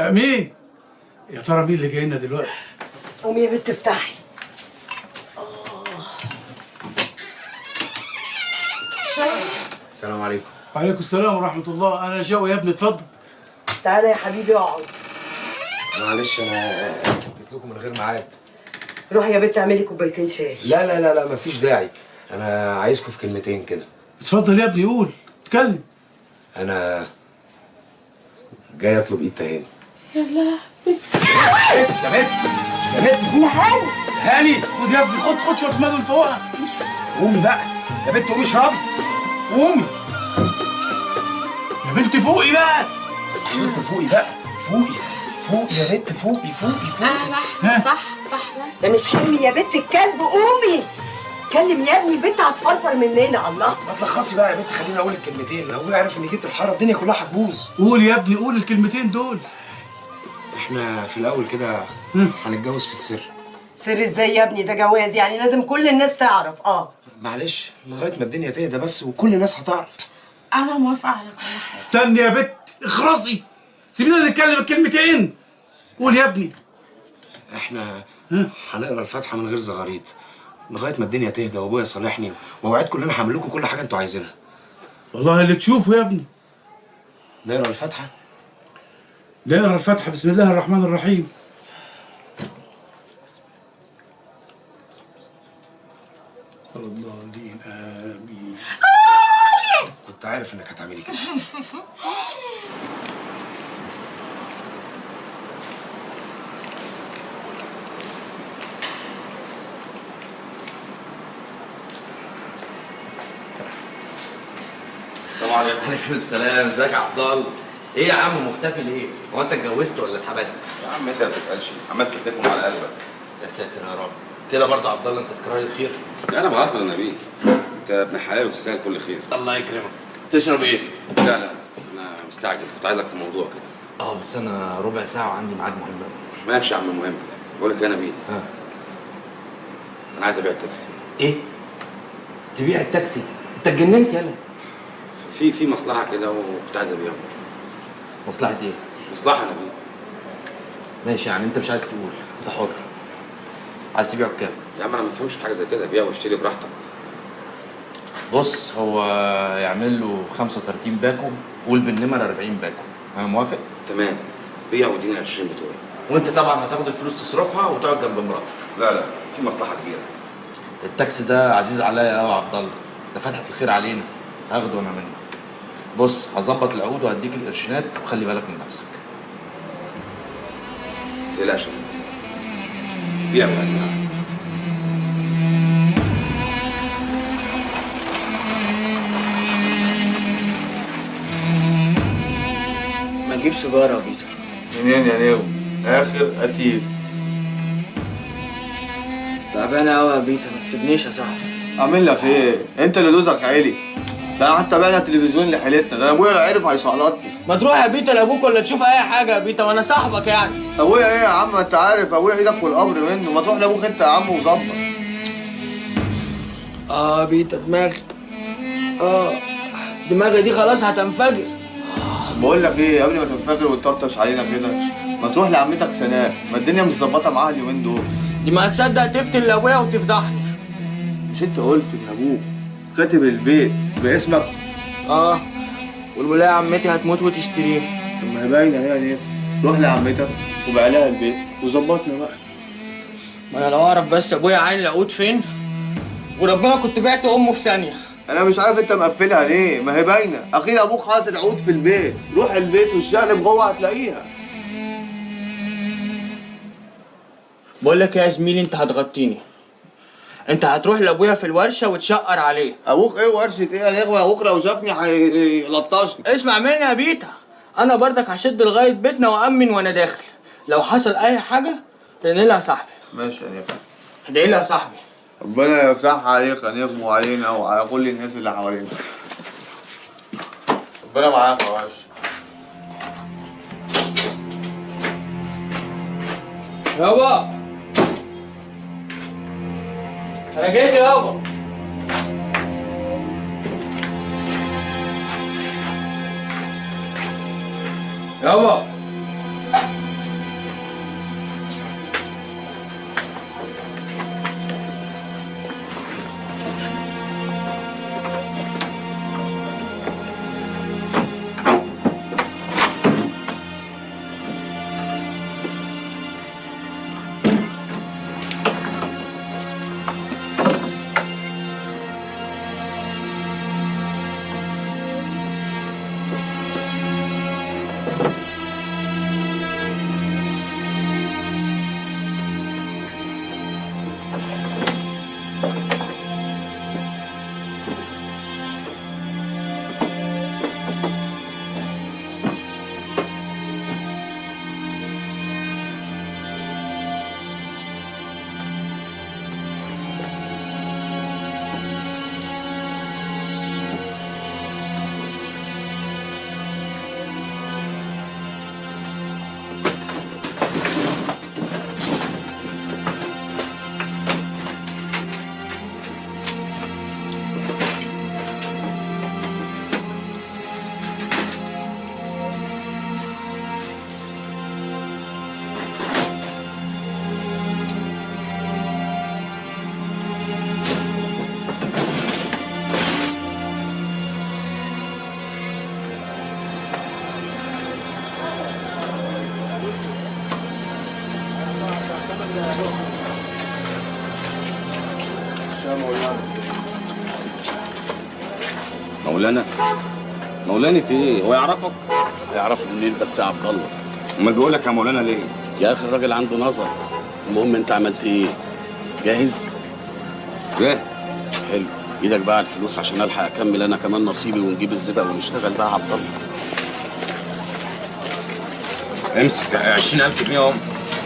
امين يا ترى مين اللي جاي لنا دلوقتي قومي يا بنت افتحي السلام عليكم وعليكم السلام ورحمه الله انا جاوي يا ابني اتفضل تعالى يا حبيبي اقعد معلش انا اسف جيت لكم من غير ميعاد روحي يا بنت اعملي كوبايتين شاي لا لا لا لا مفيش داعي انا عايزكم في كلمتين كده اتفضل يا ابني قول اتكلم انا جاي اطلب ايد تهاني يا بنت يا بنت يا هاني هاني خد يا ابني خد خد شويه ميه من فوقها قومي بقى يا بنت قومي اشربي قومي يا بنت فوقي بقى يا بنت فوقي بقى فوقي فوقي يا بنت فوقي فوقي فوقي صح صح صح ده مش حلمي يا بنت الكلب قومي كلم يا ابني البنت هتفرفر مننا الله ما تلخصي بقى يا بنت خليني اقول الكلمتين لو ابويا عرف اني جيت الحاره الدنيا كلها هتبوظ قول يا ابني قول الكلمتين دول احنا في الاول كده هنتجوز في السر سر ازاي يا ابني ده جواز يعني لازم كل الناس تعرف اه معلش لغايه ما الدنيا تهدى بس وكل الناس هتعرف انا موافقه على كل حاجه استني يا بنت اخرسي سيبينا نتكلم الكلمتين قول يا ابني احنا هنقرا الفاتحه من غير زغاريط لغايه ما الدنيا تهدى وابويا صالحني واوعدكم ان انا هعمل لكم كل حاجه انتوا عايزينها والله اللي تشوفه يا ابني نقرا الفاتحه نقرا الفاتحه بسم الله الرحمن الرحيم الضالين امين كنت عارف انك هتعملي كده السلام عليكم وعليكم السلام ازيك يا عبد الله ايه يا عم مختفي ليه هو انت اتجوزت ولا اتحبست يا عم انت ما تسالش عمال تستفهم على قلبك يا ساتر يا رب كده برضه عبد الله انت تكرر لي الخير لا انا بهزر يا نبيل انت ابن حلال وتستاهل كل خير الله يكرمك تشرب ايه لا لا انا مستعجل كنت عايزك في موضوع كده اه بس انا ربع ساعه وعندي ميعاد مهم أوي. ماشي يا عم مهم بقول لك يا نبيل ها انا عايز ابيع التاكسي ايه تبيع التاكسي انت اتجننت يالا في في مصلحه كده وكنت عايز ابيعه مصلحه ايه مصلحه يا نبيل ماشي يعني انت مش عايز تقول انت حر عايز تبيعه بكام يا عم انا ما بفهمش في حاجه زي كده بيع واشتري براحتك بص هو يعمل له 35 باكو قول بالنمر 40 باكو انا موافق تمام بيع واديني 20 بتوعي وانت طبعا هتاخد الفلوس تصرفها وتقعد جنب مراتك لا لا في مصلحه كبيره التاكسي ده عزيز عليا قوي يا عبد الله ده فتحه الخير علينا هاخده انا منك بص هظبط العقود وهديك القرشينات وخلي بالك من نفسك ما تقلقش يا نبيل. بيع وهات معاك ما تجيب سيجاره يا بيتر منين يا نيو اخر قتيل تعبانه قوي يا بيتر ما تسيبنيش يا صاحبي اعمل لك ايه انت اللي لوزك عالي ده انا حتى بعنا التلفزيون اللي حيلتنا ده انا ابويا لو عرف هيشعلطني ما تروح يا بيتر لابوك ولا تشوف اي حاجه يا بيتر وانا صاحبك يعني ابويا ايه يا عم انت عارف ابويا ايدك والقبر منه ما تروح لابوك انت يا عم وظبط اه بيتر دماغي اه دماغي دي خلاص هتنفجر بقول لك ايه قبل ما تنفجر وتطرطش علينا كده ما تروح لعمتك سناء ما الدنيا مش ظبطه معاها اليومين دول دي ما هتصدق تفتن لابويا وتفضحني مش انت قلت ان ابوك كاتب البيت باسمك اه والولايه عمتي هتموت وتشتريه طب ما هي باينه اهي يعني روح لعمتك وبيع لها البيت وظبطنا بقى ما انا لو اعرف بس ابويا عين العقود فين وربنا كنت بعت امه في ثانيه انا مش عارف انت مقفلها ليه ما هي باينه اخيرا ابوك حاطط العود في البيت روح البيت والشقلب جوه هتلاقيها بقول لك يا زميلي انت هتغطيني انت هتروح لابويا في الورشه وتشقر عليه ابوك ايه ورشه ايه يا نغمه ابوك لو شافني هيلطشني اسمع مني يا بيتا انا برضك هشد لغايه بيتنا وامن وانا داخل لو حصل اي حاجه رن لها يا صاحبي ماشي يا نغمه ادعي لها يا صاحبي ربنا يفتحها عليك يا نغمه وعلينا وعلى كل الناس اللي حوالينا ربنا معاك يا باشا يابا انا جيت يابا يابا مولانا مولانا ايه هو يعرفك هيعرفوا منين بس يا عبد الله امال بيقول لك يا مولانا ليه يا اخي الراجل عنده نظر المهم انت عملت ايه جاهز جاهز حلو ايدك بقى على الفلوس عشان الحق اكمل انا كمان نصيبي ونجيب الزبق ونشتغل بقى يا عبد الله امسك 20000 جنيه اهم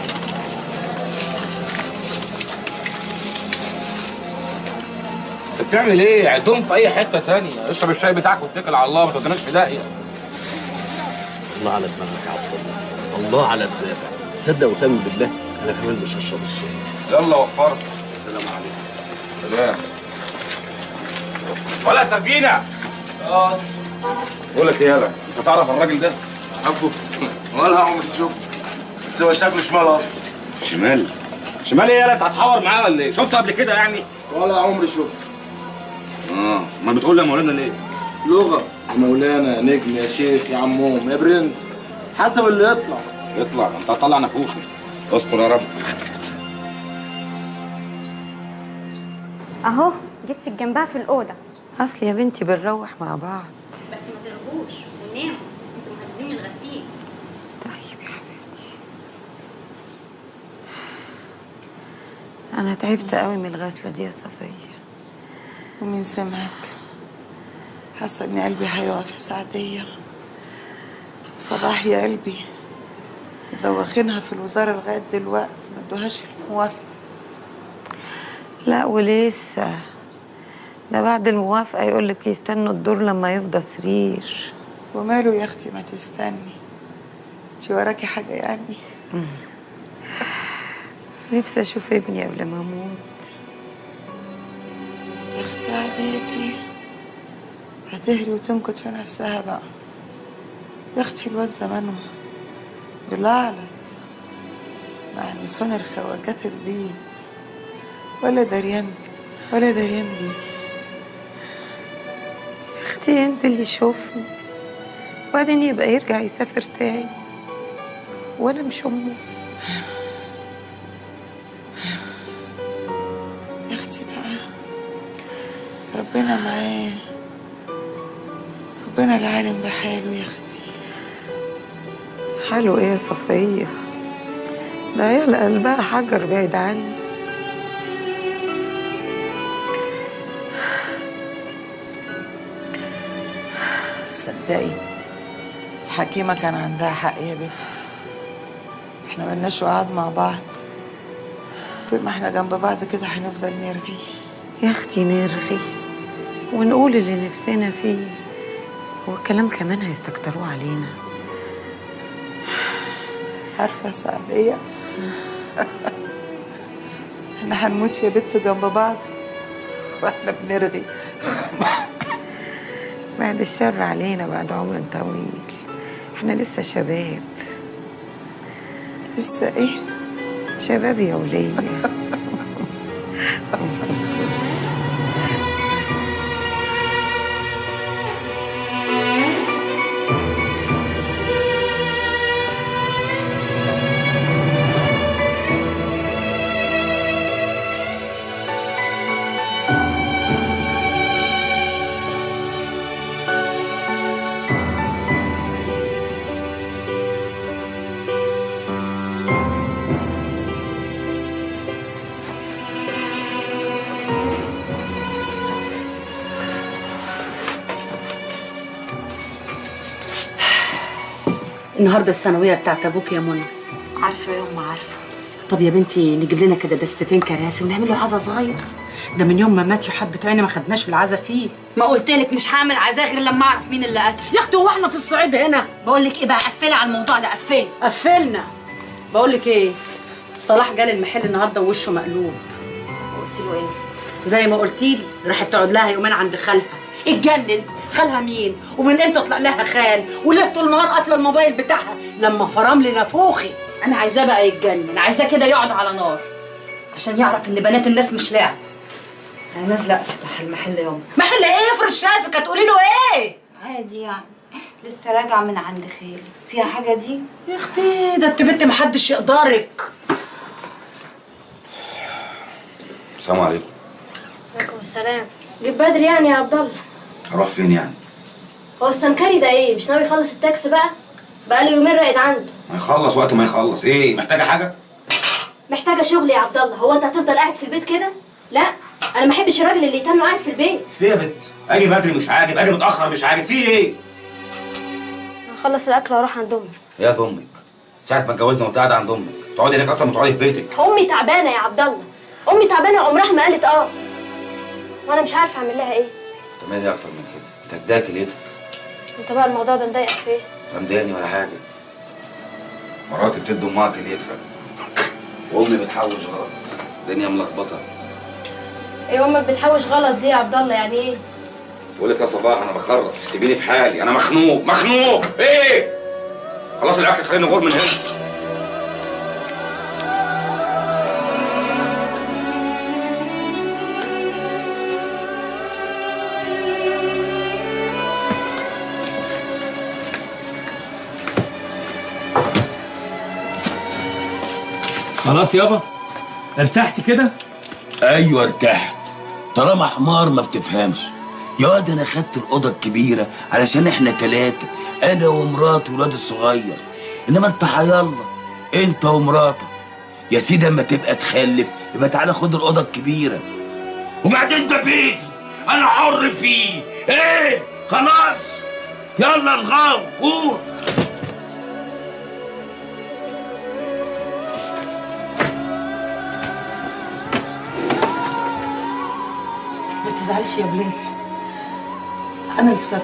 انت بتعمل ايه؟ عدهم في اي حته تانية، اشرب الشاي بتاعك واتكل على الله ما تودناش في داهيه. الله على دماغك يا عبد الله الله على دماغك تصدق وتامن بالله انا كمان مش هشرب الشاي يلا وفرت. السلام عليكم سلام. ولا سردينه. خلاص. بقول لك ايه يالا؟ انت تعرف الراجل ده؟ عفو ولا عمري شفت بس هو شكله شمال اصلا شمال. شمال ايه يالا؟ انت هتحور معاه ولا ايه؟ شفته قبل كده يعني؟ ولا عمري شفت اه، ما بتقول لي يا مولانا ليه؟ لغه يا مولانا نجم يا شيخ يا عموم يا برنس حسب اللي يطلع اطلع انت هتطلع نفوخي. استر يا رب. اهو جبتك جنبها في الاوضه اصل يا بنتي بنروح مع بعض بس ما ترغوش وناموا انتوا مهددين من الغسيل طيب يا حبيبتي انا تعبت قوي من الغسله دي يا صفيه ومين سمعك حاسه ان قلبي هيقف يا سعديه صباح يا قلبي مدوخينها في الوزاره لغايه دلوقتي ما ادوهاش الموافقه لا ولسه ده بعد الموافقه يقول لك يستنوا الدور لما يفضى سرير وماله يا اختي ما تستني انت وراكي حاجه يعني نفسي اشوف ابني قبل ما اموت يا اختي عليكي هتهري وتنكت في نفسها بقى يا اختي الواد زمانه بلعلت مع نسوان الخواجات البيت ولا دريان ولا دريان بيكي اختي ينزل يشوفني وبعدين يبقى يرجع يسافر تاني وانا مش امه يا اختي بقى ربنا معاه ربنا العالم بحاله يا اختي حاله ايه يا صفيه ده عيال قلبها حجر بعيد عني صدقي الحكيمة كان عندها حق يا بت احنا ملناش وعد مع بعض طول ما احنا جنب بعض كده هنفضل نرغي يا اختي نرغي ونقول اللي نفسنا فيه هو الكلام كمان هيستكتروه علينا عارفة يا سعدية احنا هنموت يا بت جنب بعض واحنا بنرغي بعد الشر علينا بعد عمر طويل احنا لسه شباب لسه ايه شباب يا ولية النهارده الثانويه بتاعت ابوك يا منى عارفة يا أم عارفة طب يا بنتي نجيب لنا كده دستتين كراسي ونعمل له عزا صغير ده من يوم ما مات حبة عيني ما خدناش العزا فيه ما قلت لك مش هعمل عزاء غير لما اعرف مين اللي قتل يا اختي هو احنا في الصعيد هنا بقول لك ايه بقى قفلي على الموضوع ده قفلي قفلنا بقول لك ايه صلاح جال المحل النهارده ووشه مقلوب قلت له ايه زي ما قلتي لي راحت تقعد لها يومين عند خالها اتجنن خالها مين ومن امتى طلع لها خال وليه طول النهار قافله الموبايل بتاعها لما فرم لي نافوخي انا عايزاه بقى يتجنن عايزاه كده يقعد على نار عشان يعرف ان بنات الناس مش لعب انا نازله افتح المحل يوم محل ايه افرض شافك هتقولي له ايه عادي يعني لسه راجعه من عند خالي فيها حاجه دي يا اختي ده انت بنت محدش يقدرك السلام عليكم عليكم السلام جيب بدري يعني يا عبد الله هروح فين يعني هو السمكري ده ايه مش ناوي يخلص التاكس بقى بقاله يومين راقد عنده ما يخلص وقت ما يخلص ايه محتاجه حاجه محتاجه شغل يا عبد الله هو انت هتفضل قاعد في البيت كده لا انا ما احبش الراجل اللي يتنه قاعد في البيت في يا بت اجي بدري مش عاجب اجي متاخر مش عاجب في ايه هخلص الاكل واروح عند امي يا امك ساعه ما اتجوزنا وانت قاعده عند امك تقعدي هناك اكتر ما تقعدي في بيتك امي تعبانه يا عبد الله امي تعبانه عمرها ما قالت اه وانا مش عارفه اعمل لها ايه تعملي اكتر من كده انت اداك ليتك انت بقى الموضوع ده مضايقك في ايه لا مضايقني ولا حاجه مراتي بتدي امها كليتها وامي بتحوش غلط الدنيا ملخبطه ايه امك بتحوش غلط دي يا عبد الله يعني ايه بقول لك يا صباح انا بخرف سيبيني في حالي انا مخنوق مخنوق ايه خلاص الاكل خلينا نغور من هنا خلاص يابا ارتحت كده ايوه ارتحت طالما حمار ما بتفهمش يا واد انا خدت الاوضه الكبيره علشان احنا تلاته انا ومراتي والواد الصغير انما انت حيالله انت ومراتك يا سيدي اما تبقى تخلف يبقى تعالى خد الاوضه الكبيره وبعدين ده بيتي انا حر فيه ايه خلاص يلا الغاو قول ما تزعلش يا بلال انا السبب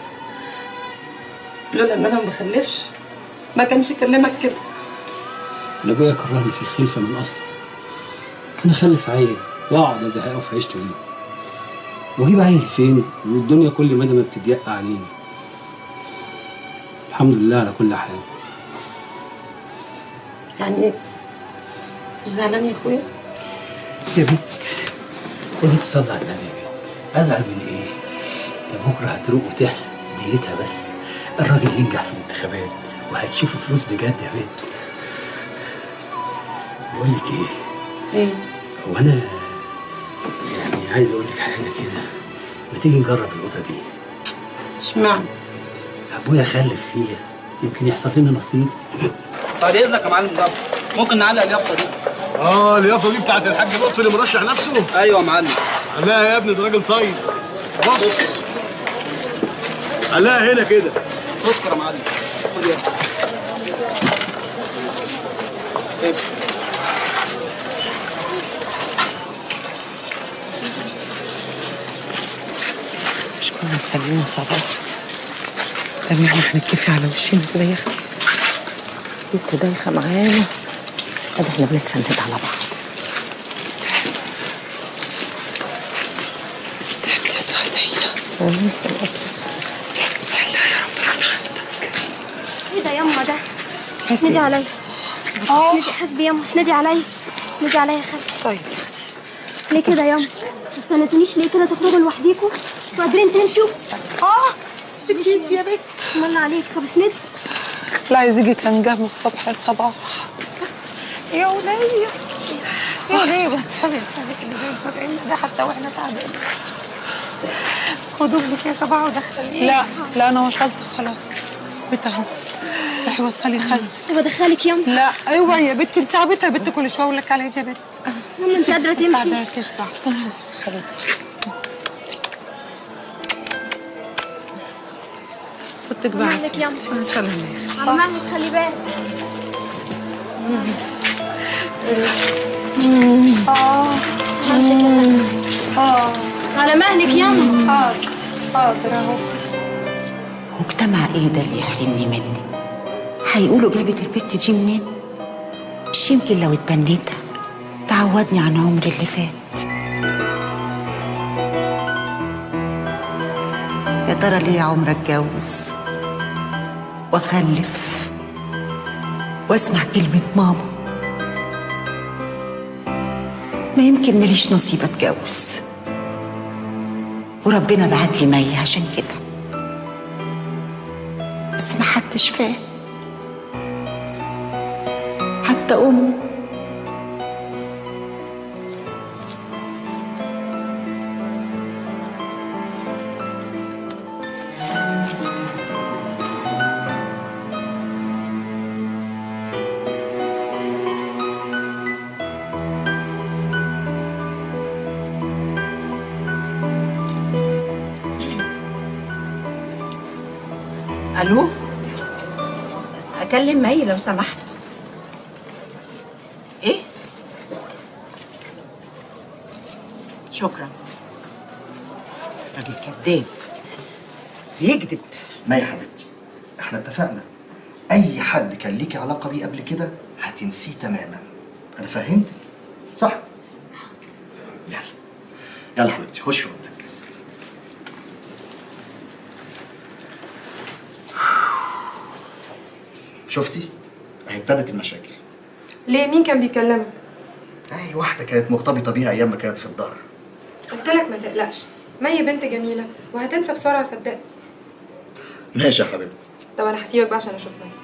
لولا ان انا ما بخلفش ما كانش كلمك كده انا ابويا كرهني في الخلفه من اصلا انا اخلف عيل واقعد ازهقه في عيشته ليه واجيب عيل فين والدنيا كل مدى ما بتضيق علينا الحمد لله على كل حال يعني مش زعلان يا اخويا يا بنت يا بنت صلي على النبي يا بنت ازعل من ايه ده بكره هتروق وتحلى ديتها بس الراجل ينجح في الانتخابات وهتشوف الفلوس بجد يا بنت بقول لك ايه ايه هو انا يعني عايز اقول لك حاجه كده ما تيجي نجرب الاوضه دي اشمعنى ابويا خلف فيها يمكن يحصل لنا نصيب بعد اذنك يا معلم جابر ممكن نعلق اليافطه دي اه اليافطه دي بتاعت الحاج لطفي اللي مرشح نفسه ايوه يا معلم علقها يا ابني ده راجل طيب بص علقها هنا كده تشكر يا معلم خد يا امسك مش كنا مستنيين صباح لما احنا هنتكفي على وشنا كده يا اختي بنت دايخه معانا ادي احنا بنتسند على بعض تعبت يا سعدية الله يسلمك ايه ده يما ده اسندي عليا اسندي حسبي يما اسندي عليا اسندي عليا يا خالتي طيب يا اختي ليه كده يما ما استنيتونيش ليه كده تخرجوا لوحديكوا انتوا قادرين تمشوا اه بتيجي يا بنت بسم الله عليك طب اسندي لا يزيجي كان جه من الصبح يا صباح يا ولية يا ولية بتسامي لسانك اللي زي الفرقية ده حتى واحنا تعبانين خدوه لك يا صباح ودخليه لا لا انا وصلت خلاص بيت اهو روحي وصلي خالتي وبدخلك يما لا اوعي يا بنتي انت عبيطه يا بنت كل شويه اقول لك عليها يا بنت يما انت قادره تمشي سعداء تشبع خليكي فوتك بقى مهلك يما سلام يا اختي على مهلك خلي بالك اه سلامتك يا خالتي اه على مهلك يما حاضر حاضر اهو مجتمع ايه ده اللي يحرمني مني هيقولوا جابت البت دي منين مش يمكن لو اتبنيتها تعودني عن عمري اللي فات يا ترى ليه يا عمر اتجوز واخلف واسمع كلمة ماما ما يمكن ماليش نصيب اتجوز وربنا بعت لي مي عشان كده بس ما حدش فاهم حتى امه الو اكلم مي لو سمحت ايه شكرا راجل كذاب بيكذب ما يا حبيبتي احنا اتفقنا اي حد كان ليكي علاقه بيه قبل كده هتنسيه تماما انا فهمتك صح يلا يلا حبيبتي خش اوضتك شفتي اهي ابتدت المشاكل ليه مين كان بيكلمك اي واحده كانت مرتبطه بيها ايام ما كانت في الدار قلت لك ما تقلقش مي بنت جميله وهتنسى بسرعه صدقني ماشي يا حبيبتي طب انا هسيبك بقى عشان اشوف مي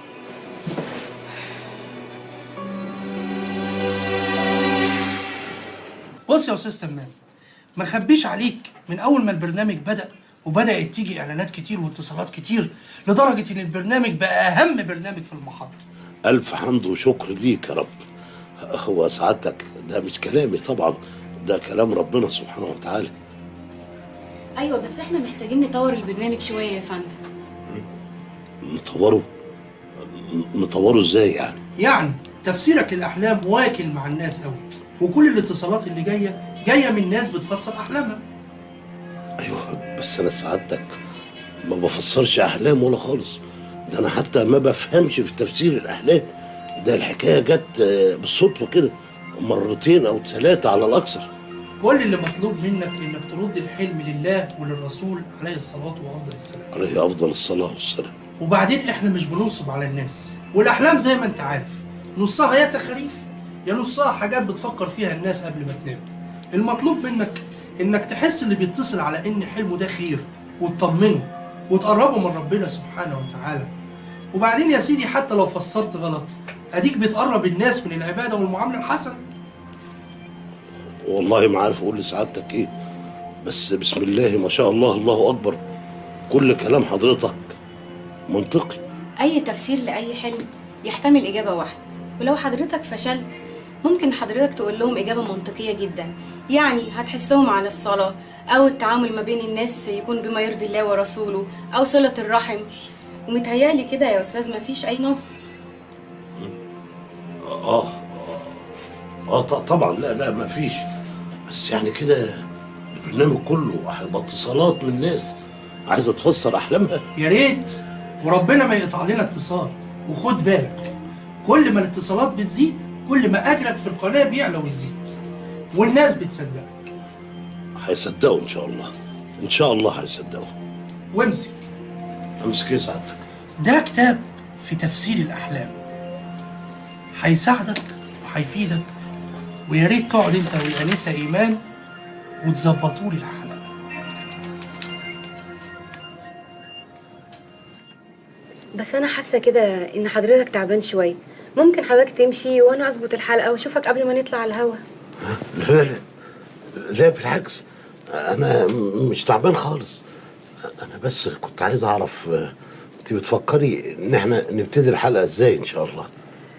بص يا استاذ تمام ما خبيش عليك من اول ما البرنامج بدا وبدات تيجي اعلانات كتير واتصالات كتير لدرجه ان البرنامج بقى اهم برنامج في المحطه ألف حمد وشكر ليك يا رب هو سعادتك ده مش كلامي طبعا ده كلام ربنا سبحانه وتعالى ايوه بس احنا محتاجين نطور البرنامج شويه يا فندم نطوره نطوره ازاي يعني يعني تفسيرك للاحلام واكل مع الناس قوي وكل الاتصالات اللي جايه جايه من ناس بتفسر احلامها بس انا سعادتك ما بفسرش احلام ولا خالص ده انا حتى ما بفهمش في تفسير الاحلام ده الحكايه جت آه، بالصدفه كده مرتين او ثلاثه على الاكثر كل اللي مطلوب منك انك ترد الحلم لله وللرسول عليه الصلاه وافضل السلام عليه افضل الصلاه والسلام وبعدين احنا مش بننصب على الناس والاحلام زي ما انت عارف نصها يا تخاريف يا نصها حاجات بتفكر فيها الناس قبل ما تنام المطلوب منك انك تحس اللي بيتصل على ان حلمه ده خير وتطمنه وتقربه من ربنا سبحانه وتعالى وبعدين يا سيدي حتى لو فسرت غلط اديك بتقرب الناس من العباده والمعامله الحسنه والله ما عارف اقول لسعادتك ايه بس بسم الله ما شاء الله الله اكبر كل كلام حضرتك منطقي اي تفسير لاي حلم يحتمل اجابه واحده ولو حضرتك فشلت ممكن حضرتك تقول لهم اجابه منطقيه جدا يعني هتحسهم على الصلاه او التعامل ما بين الناس يكون بما يرضي الله ورسوله او صله الرحم ومتهيألي كده يا استاذ مفيش اي نصب اه اه, آه ط- طبعا لا لا ما فيش بس يعني كده البرنامج كله هيبقى اتصالات من ناس عايزه تفسر احلامها يا ريت وربنا ما يقطع لنا اتصال وخد بالك كل ما الاتصالات بتزيد كل ما اجرك في القناه بيعلى ويزيد والناس بتصدقك هيصدقوا ان شاء الله ان شاء الله هيصدقوا وامسك امسك ايه سعادتك ده كتاب في تفسير الاحلام هيساعدك وهيفيدك ويا ريت تقعد انت والانسه ايمان وتظبطوا لي الحلقه بس انا حاسه كده ان حضرتك تعبان شويه ممكن حضرتك تمشي وانا اظبط الحلقه واشوفك قبل ما نطلع على الهوا لا لا لا بالعكس انا م- مش تعبان خالص انا بس كنت عايز اعرف آه، انت بتفكري ان احنا نبتدي الحلقه ازاي ان شاء الله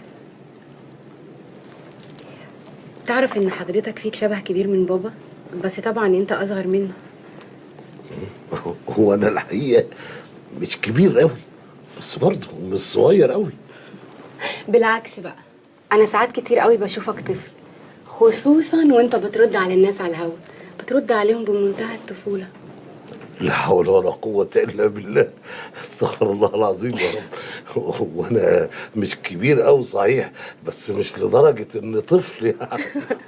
تعرف ان حضرتك فيك شبه كبير من بابا بس طبعا انت اصغر منه هو انا الحقيقه مش كبير قوي بس برضه مش صغير قوي بالعكس بقى انا ساعات كتير قوي بشوفك طفل خصوصا وانت بترد على الناس على الهوا بترد عليهم بمنتهى الطفوله لا حول ولا قوة إلا بالله استغفر الله العظيم يا رب وأنا مش كبير أوي صحيح بس مش لدرجة إني طفل يعني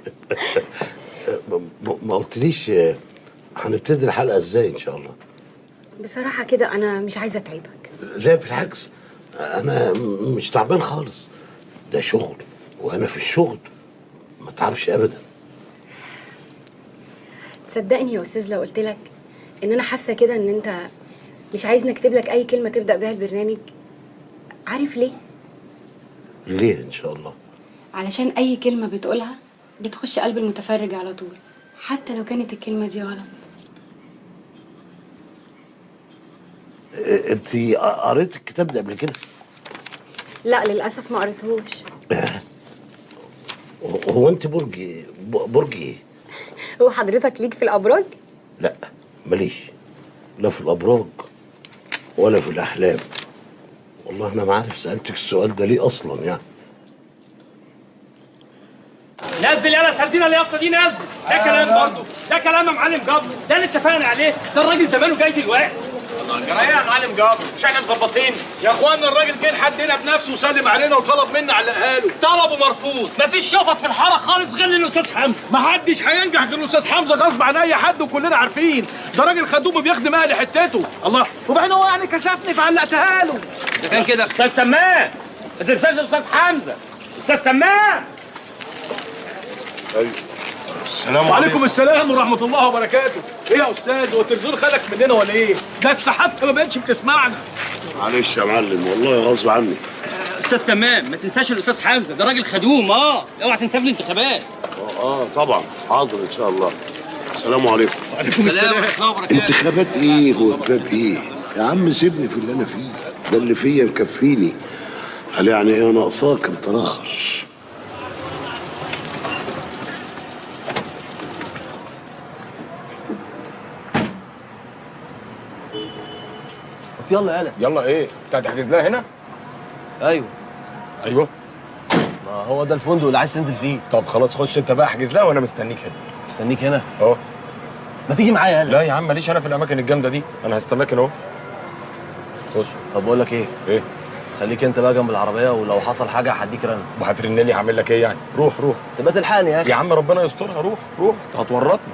ما- ما قلتليش آه، هنبتدي الحلقة إزاي إن شاء الله بصراحه كده انا مش عايزه اتعبك لا بالعكس أنا م- مش تعبان خالص ده شغل وأنا في الشغل ما تعبش أبدا تصدقني يا استاذ لو قلت لك ان انا حاسه كده ان انت مش عايزني اكتب لك اي كلمه تبدا بيها البرنامج عارف ليه ليه إن شاء الله علشان اي كلمه بتقولها بتخش قلب المتفرج على طول حتى لو كانت الكلمه دي غلط آه، أنت قريت الكتاب ده قبل كده؟ لا للاسف ما قريتهوش هو أنت برج إيه؟ ب- برج إيه؟ هو حضرتك ليك في الابراج لا ماليش لا في الابراج ولا في الاحلام والله انا ما عارف سالتك السؤال ده ليه اصلا يعني نزل يلا سردينا اليافطه دي نزل ده كلام برضه ده كلام يا معلم جبر ده اللي اتفقنا عليه ده الراجل زمانه جاي دلوقتي جرايه يا معلم جابر مش احنا مظبطين يا اخوانا الراجل جه لحد هنا بنفسه وسلم علينا وطلب منا علقها له طلبه مرفوض مفيش شفط في الحاره خالص غير الاستاذ حمزه ما حدش هينجح غير الاستاذ حمزه غصب عن اي حد وكلنا عارفين ده راجل خدوم بيخدم اهل حتته الله وبعدين هو يعني كسفني فعلقتها له ده كان كده استاذ تمام ما تنساش الاستاذ حمزه استاذ تمام ايوه السلام وعليكم السلام ورحمه الله وبركاته ايه يا استاذ هو التلفزيون خدك مننا ولا ايه ده انت حتى ما بقتش بتسمعنا معلش يا معلم والله غصب عني استاذ تمام ما تنساش الاستاذ حمزه ده راجل خدوم اه اوعى تنساه في الانتخابات اه اه طبعا حاضر ان شاء الله السلام عليكم وعليكم السلام ورحمه الله وبركاته انتخابات ايه واسباب ايه يا عم سيبني في اللي انا فيه ده اللي فيا مكفيني قال يعني ايه ناقصاك انت الاخر يلا يلا يلا ايه انت هتحجز لها هنا ايوه ايوه ما هو ده الفندق اللي عايز تنزل فيه طب خلاص خش انت بقى احجز لها وانا مستنيك هنا مستنيك هنا اهو ما تيجي معايا يلا لا يا عم ماليش انا في الاماكن الجامده دي انا هستناك هنا اهو خش طب بقول لك ايه ايه خليك انت بقى جنب العربيه ولو حصل حاجه هديك رن وهترن لي هعمل لك ايه يعني روح روح تبقى تلحقني يا اخي يا عم ربنا يسترها روح روح انت هتورطني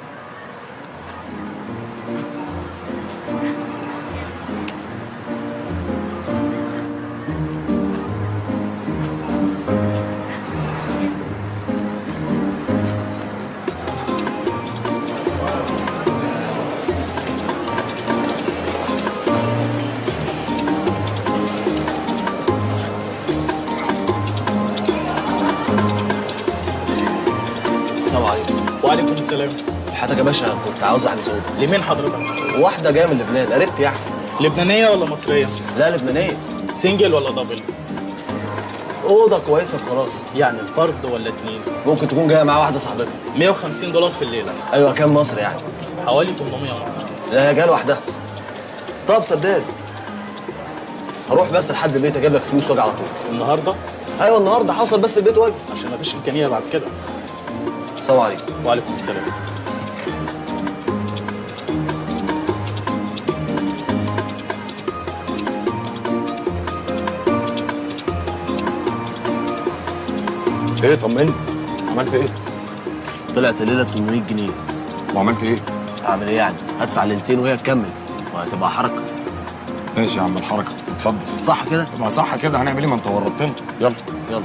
السلام عليكم وعليكم السلام حياتك يا باشا كنت عاوز احجز اوضه لمين حضرتك؟ واحده جايه من لبنان قربت يعني لبنانية ولا مصرية؟ لا لبنانيه سنجل ولا دبل؟ اوضه كويسه خلاص يعني الفرد ولا اتنين؟ ممكن تكون جايه معاها واحده صاحبتها 150 دولار في الليلة ايوه كام مصري يعني حوالي 800 مصري لا هي جايه لوحدها طب صدقني هروح بس لحد البيت اجيب لك فلوس واجي على طول النهارده؟ ايوه النهارده هوصل بس البيت واجي عشان مفيش امكانية بعد كده السلام عليكم وعليكم السلام ايه طمني عملت ايه طلعت الليله 800 جنيه وعملت ايه اعمل ايه يعني هدفع ليلتين وهي تكمل وهتبقى حركه ماشي يا عم الحركه اتفضل صح كده ما صح كده هنعمل ايه ما انت ورطتنا يلا يلا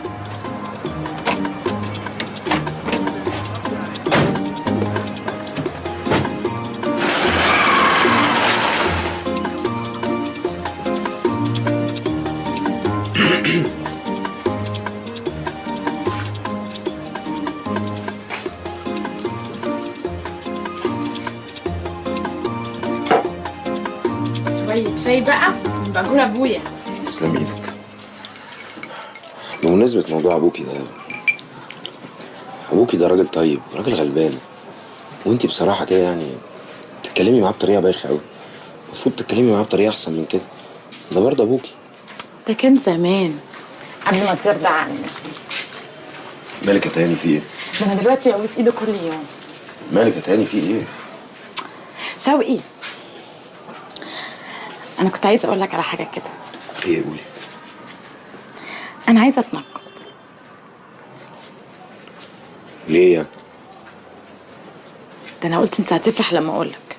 شوية شاي بقى بقول ابويا تسلم ايدك بمناسبة موضوع ابوكي ده ابوكي ده راجل طيب راجل غلبان وانتي بصراحة كده يعني تتكلمي معاه بطريقة بايخة قوي المفروض تتكلمي معاه بطريقة احسن من كده ده برضه ابوكي ده كان زمان قبل ما ترضى عني مالك يا تاني في ايه؟ ده انا دلوقتي ابوس ايده كل يوم مالك يا تاني في ايه؟ شوقي انا كنت عايزه اقول لك على حاجه كده ايه قولي انا عايزه اتنقل ليه يعني؟ ده انا قلت انت هتفرح لما اقول لك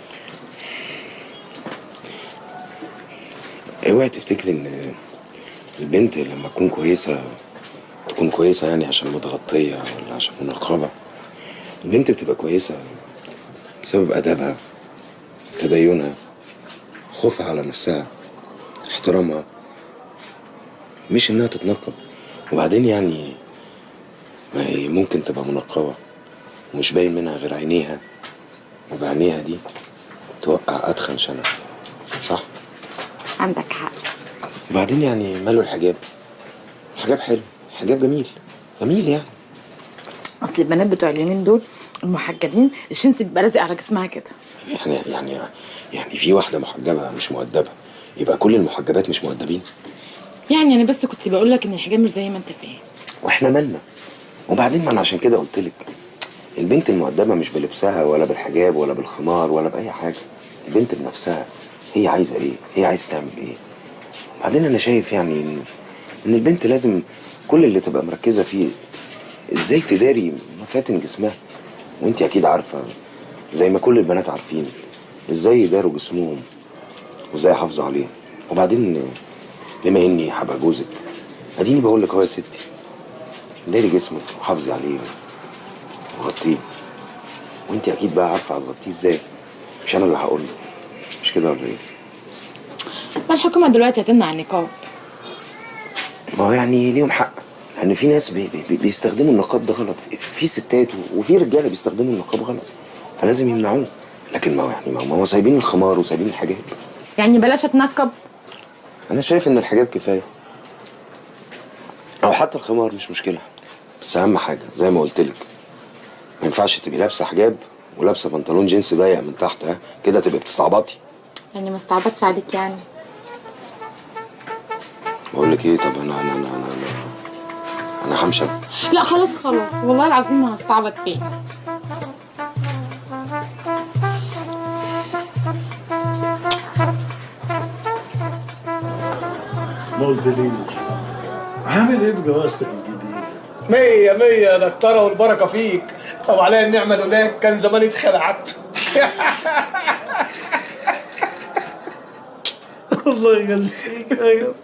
اوعي تفتكري ان البنت لما تكون كويسة تكون كويسة يعني عشان متغطية ولا عشان منقبة البنت بتبقى كويسة بسبب أدبها تدينها خوفها على نفسها احترامها مش إنها تتنقب وبعدين يعني ما هي ممكن تبقى منقبة ومش باين منها غير عينيها وبعينيها دي توقع أدخن شنب صح؟ عندك حق وبعدين يعني ماله الحجاب الحجاب حلو الحجاب جميل جميل يعني اصل البنات بتوع اليومين دول المحجبين الشنس بيبقى لازق على جسمها كده يعني يعني يعني في واحدة محجبة مش مؤدبة يبقى كل المحجبات مش مؤدبين يعني انا بس كنت بقول لك ان الحجاب مش زي ما انت فاهم واحنا مالنا وبعدين ما انا عشان كده قلت لك البنت المؤدبه مش بلبسها ولا بالحجاب ولا بالخمار ولا باي حاجه البنت بنفسها هي عايزه ايه هي عايزه تعمل ايه وبعدين انا شايف يعني ان ان البنت لازم كل اللي تبقى مركزه فيه ازاي تداري مفاتن جسمها وانت اكيد عارفه زي ما كل البنات عارفين ازاي يداروا جسمهم وازاي يحافظوا عليه وبعدين بما اني هبقى جوزك اديني بقول لك اهو يا ستي داري جسمك وحافظي عليه وغطيه وانت اكيد بقى عارفه هتغطيه ازاي مش انا اللي هقول لك مش كده ولا ايه ما الحكومه دلوقتي هتمنع النقاب ما هو يعني ليهم حق لان في ناس بي بي بيستخدموا النقاب ده غلط في, في ستات وفي رجاله بيستخدموا النقاب غلط فلازم يمنعوه لكن ما هو يعني ما هو سايبين الخمار وسايبين الحجاب يعني بلاش اتنقب انا شايف ان الحجاب كفايه او حتى الخمار مش مشكله بس اهم حاجه زي ما قلت لك ما ينفعش تبقي لابسه حجاب ولابسه بنطلون جينز ضيق من تحت ها كده تبقي بتستعبطي يعني ما استعبطش عليك يعني بقول لك ايه طب انا انا انا انا, أنا همشي لا خلاص خلاص والله العظيم ما هستعبط تاني ما قلتليش عامل ايه بجوازتك الجديدة؟ مية مية يا دكتورة والبركة فيك طب عليا النعمة لولاك كان زماني اتخلعت الله يجزيك ايوه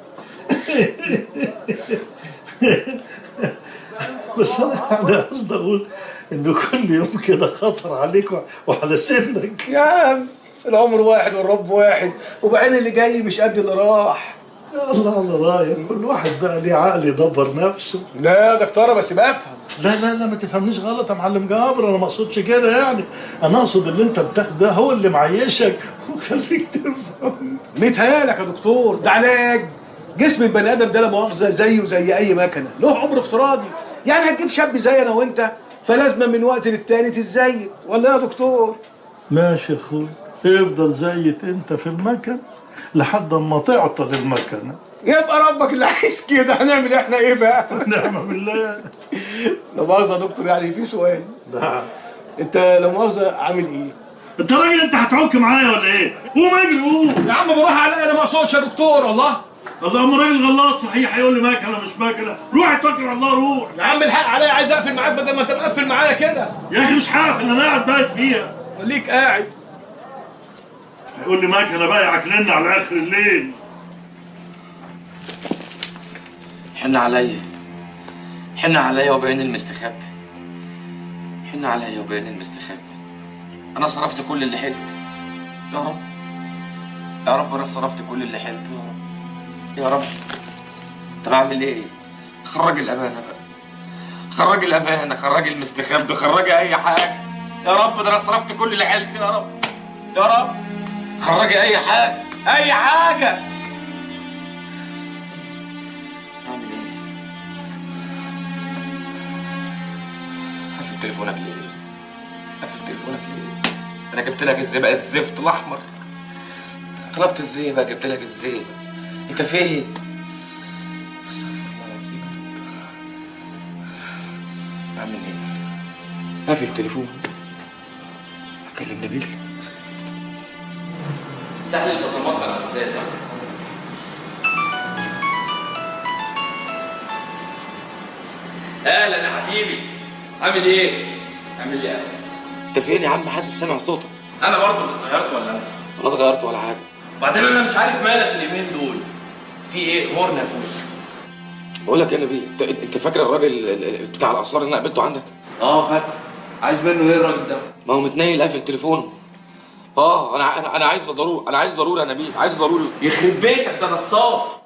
بس انا يعني قصدي اقول انه كل يوم كده خطر عليك وعلى سنك يا عم العمر واحد والرب واحد وبعدين اللي جاي مش قد اللي راح يا الله على رايك كل واحد بقى ليه عقل يدبر نفسه لا يا دكتورة بس بفهم لا لا لا ما تفهمنيش غلط يا معلم جابر انا ما اقصدش كده يعني انا اقصد اللي انت بتاخده ده هو اللي معيشك وخليك تفهم متهيألك يا دكتور ده علاج جسم البني ادم ده لا مؤاخذه زيه زي اي مكنه له عمر افتراضي يعني هتجيب شاب زي انا وانت فلازم من وقت للتاني تتزيد ولا يا دكتور ماشي يا اخوي افضل زيت انت في المكن لحد ما تعطل المكنه يبقى ربك اللي عايز كده هنعمل احنا ايه بقى؟ نعم بالله لا مؤاخذه يا دكتور يعني في سؤال نعم انت لا مؤاخذه عامل ايه؟ انت راجل انت هتعك معايا ولا ايه؟ قوم اجري قوم يا عم بالراحه عليا انا ما اقصدش يا دكتور والله اللهم راجل غلاط صحيح هيقول لي مكنه مش مكنه روح اتوكل على الله روح يا عم الحق عليا عايز اقفل معاك بدل ما انت مقفل معايا كده يا اخي مش هقفل انا قاعد بايت فيها خليك قاعد هيقول لي مكنه بقى يعكننا على اخر الليل حن عليا حن عليا وبين المستخبي حن عليا وبين المستخبي انا صرفت كل اللي حلت يا رب يا رب انا صرفت كل اللي حلت يا رب يا رب طب اعمل ايه خرج الامانه بقى خرج الامانه خرج المستخبي خرج اي حاجه يا رب ده انا صرفت كل اللي حلت يا رب يا رب خرجي اي حاجه اي حاجه اعمل ايه قفل تليفونك ليه قفل تليفونك ليه انا جبت لك الزئبق الزفت الاحمر طلبت الزئبق جبت لك الزئبق انت فين استغفر الله العظيم يا رب اعمل ايه قافل التليفون اكلم نبيل سهل البصمات على الازاز اهلا يا حبيبي عامل ايه؟ عامل ايه؟ انت فين يا عم محدش سامع صوتك انا برضه اللي اتغيرت ولا انت؟ ولا اتغيرت ولا حاجه وبعدين انا مش عارف مالك اليومين دول في ايه؟ امورنا يا بقول لك يا نبيل انت انت فاكر الراجل ال- ال- بتاع الاسرار اللي انا قابلته عندك؟ اه فاكر عايز منه ايه الراجل ده؟ ما هو متنيل قافل تليفونه اه انا انا انا عايز ضروري انا عايز ضروري يا نبيل عايز ضروري يخرب بيتك ده نصاب